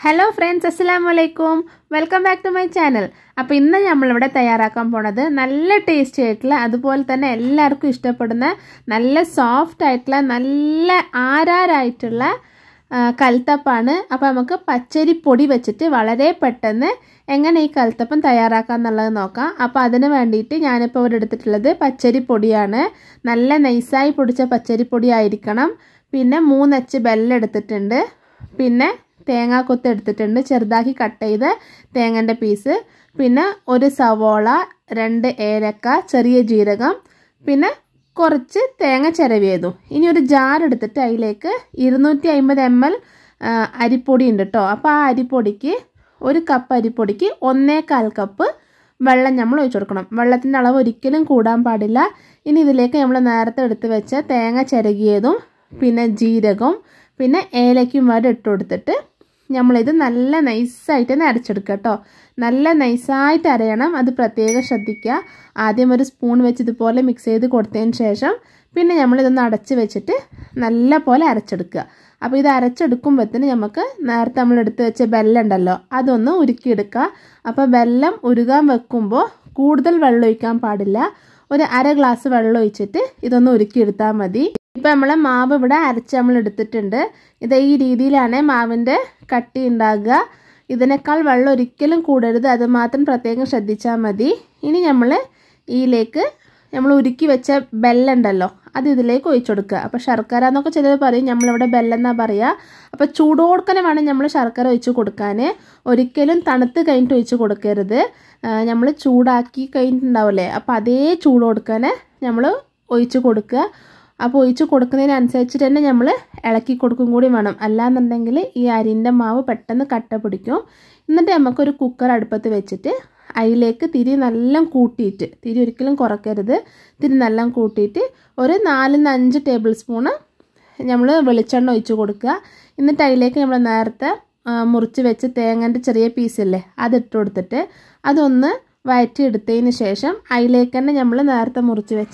hello friends അസ്സലാമു അലൈക്കും welcome back to my channel അപ്പോൾ ഇന്ന് നമ്മളിവിടെ തയ്യാറാക്കാൻ പോണത് നല്ല ടേസ്റ്റി ആയിട്ടുള്ള അതുപോലെ തന്നെ എല്ലാവർക്കും ഇഷ്ടപ്പെടുന്ന നല്ല സോഫ്റ്റ് ആയിട്ടുള്ള നല്ല ആരാരായിട്ടുള്ള ആ, കൽത്തപ്പാണ് അപ്പോൾ നമുക്ക് പച്ചരി പൊടി വെച്ചിട്ട് വളരെ പെട്ടെന്ന് എങ്ങനെ ഈ കൽത്തപ്പം തയ്യാറാക്കാം എന്നുള്ളത് നോക്കാം അപ്പോൾ അതിന് വേണ്ടിയിട്ട് ഞാനിപ്പോൾ ഇവിടെ എടുത്തിട്ടുള്ളത് പച്ചരി പൊടിയാണ് നല്ല നൈസായി പൊടിച്ച പച്ചരി പൊടി ആയിരിക്കണം പിന്നെ മൂന്നച്ച് ബെല്ലം എടുത്തിട്ടുണ്ട് പിന്നെ തേങ്ങാക്കൊത്ത് എടുത്തിട്ടുണ്ട് ചെറുതാക്കി കട്ട് ചെയ്ത് തേങ്ങൻ്റെ പീസ് പിന്നെ ഒരു സവോള രണ്ട് ഏലക്ക ചെറിയ ജീരകം പിന്നെ കുറച്ച് തേങ്ങ ചിരവിയതു ഇനി ഒരു ജാർ എടുത്തിട്ട് അതിലേക്ക് ഇരുന്നൂറ്റി അമ്പത് എം എൽ അരിപ്പൊടി ഉണ്ട് കേട്ടോ അപ്പോൾ ആ അരിപ്പൊടിക്ക് ഒരു കപ്പ് അരിപ്പൊടിക്ക് ഒന്നേകാൽ കപ്പ് വെള്ളം നമ്മൾ ഒഴിച്ചു കൊടുക്കണം വെള്ളത്തിൻ്റെ അളവ് ഒരിക്കലും കൂടാൻ പാടില്ല ഇനി ഇതിലേക്ക് നമ്മൾ നേരത്തെ എടുത്ത് വെച്ച തേങ്ങ ചിരകിയതും പിന്നെ ജീരകവും പിന്നെ ഏലയ്ക്കും വരെ ഇട്ട് കൊടുത്തിട്ട് നമ്മളിത് നല്ല നൈസായിട്ട് തന്നെ അരച്ചെടുക്കുക കേട്ടോ നല്ല നൈസായിട്ട് അരയണം അത് പ്രത്യേകം ശ്രദ്ധിക്കുക ആദ്യം ഒരു സ്പൂൺ വെച്ച് ഇതുപോലെ മിക്സ് ചെയ്ത് കൊടുത്തതിന് ശേഷം പിന്നെ നമ്മളിതൊന്ന് അടച്ച് വെച്ചിട്ട് നല്ല പോലെ അരച്ചെടുക്കുക അപ്പോൾ ഇത് അരച്ചെടുക്കുമ്പോഴത്തേന് നമുക്ക് നേരത്തെ നമ്മൾ എടുത്ത് വെച്ച ബെല്ലം ഉണ്ടല്ലോ അതൊന്ന് ഉരുക്കിയെടുക്കുക അപ്പോൾ ബെല്ലം ഉരുകാൻ വെക്കുമ്പോൾ കൂടുതൽ വെള്ളം ഒഴിക്കാൻ പാടില്ല ഒരു അര ഗ്ലാസ് വെള്ളം ഒഴിച്ചിട്ട് ഇതൊന്ന് ഉരുക്കിയെടുത്താൽ മതി ഇപ്പം നമ്മൾ മാവ് ഇവിടെ അരച്ച് നമ്മൾ എടുത്തിട്ടുണ്ട് ഇത് ഈ രീതിയിലാണ് മാവിൻ്റെ കട്ടി ഉണ്ടാകുക ഇതിനേക്കാൾ വെള്ളം ഒരിക്കലും കൂടരുത് അത് മാത്രം പ്രത്യേകം ശ്രദ്ധിച്ചാൽ മതി ഇനി നമ്മൾ ഇതിലേക്ക് നമ്മൾ ഉരുക്കി വെച്ച ബെല്ലം ഉണ്ടല്ലോ അത് ഇതിലേക്ക് ഒഴിച്ചു കൊടുക്കുക അപ്പോൾ ശർക്കര എന്നൊക്കെ ചിലർ പറയും നമ്മളിവിടെ ബെല്ലം എന്നാ പറയുക അപ്പോൾ ചൂടോടുക്കനെ വേണം നമ്മൾ ശർക്കര ഒഴിച്ച് കൊടുക്കാൻ ഒരിക്കലും തണുത്ത് കഴിഞ്ഞിട്ട് ഒഴിച്ച് കൊടുക്കരുത് നമ്മൾ ചൂടാക്കി കഴിഞ്ഞിട്ടുണ്ടാവില്ലേ അപ്പോൾ അതേ ചൂടോടുക്കനെ നമ്മൾ ഒഴിച്ച് കൊടുക്കുക അപ്പോൾ ഒഴിച്ച് കൊടുക്കുന്നതിനനുസരിച്ചിട്ട് തന്നെ നമ്മൾ ഇളക്കി കൊടുക്കും കൂടി വേണം അല്ലാന്നുണ്ടെങ്കിൽ ഈ അരിൻ്റെ മാവ് പെട്ടെന്ന് കട്ട പിടിക്കും എന്നിട്ട് നമുക്കൊരു കുക്കർ അടുപ്പത്ത് വെച്ചിട്ട് അതിലേക്ക് തിരി നല്ല കൂട്ടിയിട്ട് തിരി ഒരിക്കലും കുറയ്ക്കരുത് തിരി നല്ല കൂട്ടിയിട്ട് ഒരു നാലിന്ന് അഞ്ച് ടേബിൾ സ്പൂണ് നമ്മൾ വെളിച്ചെണ്ണ ഒഴിച്ച് കൊടുക്കുക എന്നിട്ട് അതിലേക്ക് നമ്മൾ നേരത്തെ മുറിച്ച് വെച്ച് തേങ്ങൻ്റെ ചെറിയ പീസില്ലേ അതിട്ട് കൊടുത്തിട്ട് അതൊന്ന് വഴറ്റി എടുത്തതിന് ശേഷം അതിലേക്ക് തന്നെ നമ്മൾ നേരത്തെ മുറിച്ച് വെച്ച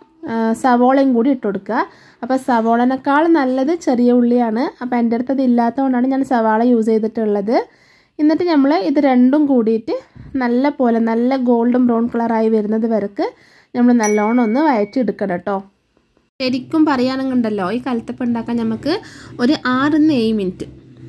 സവോളയും കൂടി ഇട്ട് കൊടുക്കുക അപ്പോൾ സവോളനേക്കാൾ നല്ലത് ചെറിയ ഉള്ളിയാണ് അപ്പോൾ എൻ്റെ അടുത്ത് അത് ഇല്ലാത്തതുകൊണ്ടാണ് ഞാൻ സവാള യൂസ് ചെയ്തിട്ടുള്ളത് എന്നിട്ട് നമ്മൾ ഇത് രണ്ടും കൂടിയിട്ട് നല്ല പോലെ നല്ല ഗോൾഡൻ ബ്രൗൺ കളറായി വരുന്നത് വരക്ക് നമ്മൾ നല്ലോണം ഒന്ന് വഴറ്റി എടുക്കണം കേട്ടോ ശരിക്കും പറയുകയാണെന്നുണ്ടല്ലോ ഈ കലത്തപ്പം ഉണ്ടാക്കാൻ നമുക്ക് ഒരു ആറിന്ന് ഏഴ് മിനിറ്റ്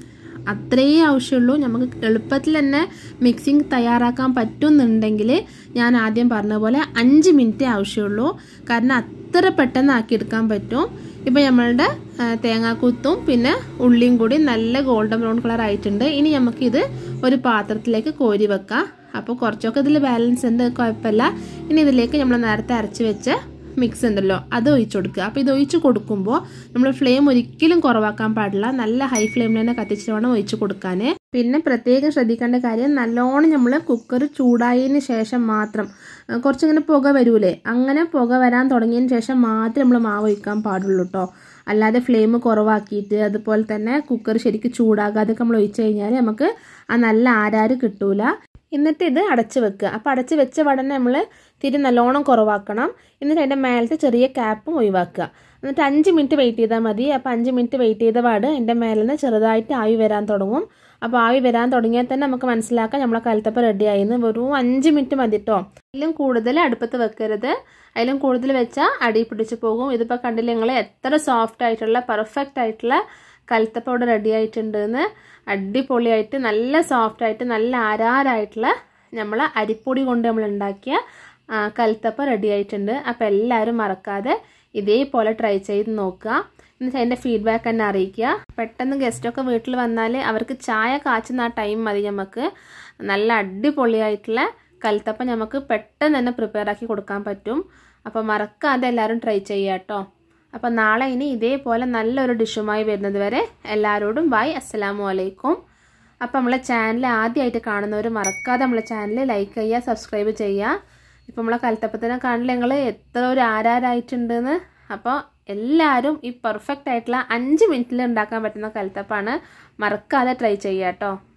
അത്രയേ ആവശ്യമുള്ളൂ നമുക്ക് എളുപ്പത്തിൽ തന്നെ മിക്സിങ് തയ്യാറാക്കാൻ പറ്റുന്നുണ്ടെങ്കിൽ ഞാൻ ആദ്യം പറഞ്ഞ പോലെ അഞ്ച് മിനിറ്റേ ആവശ്യമുള്ളൂ കാരണം അത്ര പെട്ടെന്ന് ആക്കിയെടുക്കാൻ പറ്റും ഇപ്പോൾ നമ്മളുടെ തേങ്ങാക്കൂത്തും പിന്നെ ഉള്ളിയും കൂടി നല്ല ഗോൾഡൻ ബ്രൗൺ കളർ ആയിട്ടുണ്ട് ഇനി നമുക്കിത് ഒരു പാത്രത്തിലേക്ക് കോരി വെക്കാം അപ്പോൾ കുറച്ചൊക്കെ ഇതിൽ ബാലൻസ് ഉണ്ട് കുഴപ്പമില്ല ഇനി ഇതിലേക്ക് നമ്മൾ നേരത്തെ അരച്ച് വെച്ച മിക്സ് ഉണ്ടല്ലോ അത് ഒഴിച്ചു കൊടുക്കുക അപ്പോൾ ഇത് ഒഴിച്ച് കൊടുക്കുമ്പോൾ നമ്മൾ ഫ്ലെയിം ഒരിക്കലും കുറവാക്കാൻ പാടില്ല നല്ല ഹൈ ഫ്ലെയിമിൽ തന്നെ കത്തിച്ചിട്ട് വേണം ഒഴിച്ച് കൊടുക്കാൻ പിന്നെ പ്രത്യേകം ശ്രദ്ധിക്കേണ്ട കാര്യം നല്ലോണം നമ്മൾ കുക്കർ ചൂടായതിന് ശേഷം മാത്രം കുറച്ചിങ്ങനെ പുക വരൂലേ അങ്ങനെ പുക വരാൻ തുടങ്ങിയതിന് ശേഷം മാത്രമേ നമ്മൾ മാവ് ഒഴിക്കാൻ പാടുള്ളൂ കേട്ടോ അല്ലാതെ ഫ്ലെയിം കുറവാക്കിയിട്ട് അതുപോലെ തന്നെ കുക്കർ ശരിക്കും ചൂടാകാതെ നമ്മൾ ഒഴിച്ചു കഴിഞ്ഞാൽ നമുക്ക് ആ നല്ല ആരാര് കിട്ടൂല എന്നിട്ട് ഇത് അടച്ച് വെക്കുക അപ്പോൾ അടച്ച് വെച്ച ഉടനെ നമ്മൾ തിരി നല്ലോണം കുറവാക്കണം എന്നിട്ട് അതിൻ്റെ മേലത്തെ ചെറിയ ക്യാപ്പും ഒഴിവാക്കുക എന്നിട്ട് അഞ്ച് മിനിറ്റ് വെയിറ്റ് ചെയ്താൽ മതി അപ്പോൾ അഞ്ച് മിനിറ്റ് വെയിറ്റ് ചെയ്ത പാട് എൻ്റെ മേലിൽ നിന്ന് ചെറുതായിട്ട് ആവി വരാൻ തുടങ്ങും അപ്പോൾ ആവി വരാൻ തുടങ്ങിയാൽ തന്നെ നമുക്ക് മനസ്സിലാക്കാം നമ്മളെ കലത്തപ്പം റെഡി ആയിന്ന് വെറും അഞ്ച് മിനിറ്റ് മതി കേട്ടോ അതിലും കൂടുതൽ അടുപ്പത്ത് വെക്കരുത് അതിലും കൂടുതൽ വെച്ചാൽ അടി പിടിച്ച് പോകും ഇതിപ്പോൾ കണ്ടില്ല നിങ്ങൾ എത്ര സോഫ്റ്റ് ആയിട്ടുള്ള പെർഫെക്റ്റ് ആയിട്ടുള്ള കലത്തപ്പം ഇവിടെ റെഡി ആയിട്ടുണ്ട് എന്ന് അടിപൊളിയായിട്ട് നല്ല സോഫ്റ്റ് ആയിട്ട് നല്ല ആരാരായിട്ടുള്ള നമ്മൾ അരിപ്പൊടി കൊണ്ട് നമ്മൾ ഉണ്ടാക്കിയ കലത്തപ്പം റെഡി ആയിട്ടുണ്ട് അപ്പോൾ എല്ലാവരും മറക്കാതെ ഇതേപോലെ ട്രൈ ചെയ്ത് നോക്കുക എന്നിട്ട് അതിൻ്റെ ഫീഡ്ബാക്ക് തന്നെ അറിയിക്കുക പെട്ടെന്ന് ഗസ്റ്റൊക്കെ വീട്ടിൽ വന്നാൽ അവർക്ക് ചായ കാച്ചുന്ന ആ ടൈം മതി നമുക്ക് നല്ല അടിപൊളിയായിട്ടുള്ള കലത്തപ്പം നമുക്ക് പെട്ടെന്ന് തന്നെ പ്രിപ്പയർ ആക്കി കൊടുക്കാൻ പറ്റും അപ്പോൾ മറക്കാതെ എല്ലാവരും ട്രൈ ചെയ്യുക കേട്ടോ അപ്പോൾ നാളെ ഇനി ഇതേപോലെ നല്ലൊരു ഡിഷുമായി വരുന്നത് വരെ എല്ലാവരോടും ബൈ അസ്സലാമു അലൈക്കും അപ്പോൾ നമ്മളെ ചാനൽ ആദ്യമായിട്ട് കാണുന്നവർ മറക്കാതെ നമ്മളെ ചാനൽ ലൈക്ക് ചെയ്യുക സബ്സ്ക്രൈബ് ചെയ്യുക ഇപ്പോൾ നമ്മളെ കലത്തപ്പത്തിനെ കാണില്ല നിങ്ങൾ എത്ര ഒരു ആരാരായിട്ടുണ്ടെന്ന് അപ്പോൾ എല്ലാവരും ഈ പെർഫെക്റ്റ് ആയിട്ടുള്ള അഞ്ച് മിനിറ്റിൽ ഉണ്ടാക്കാൻ പറ്റുന്ന കലത്തപ്പാണ് മറക്കാതെ ട്രൈ ചെയ്യുക കേട്ടോ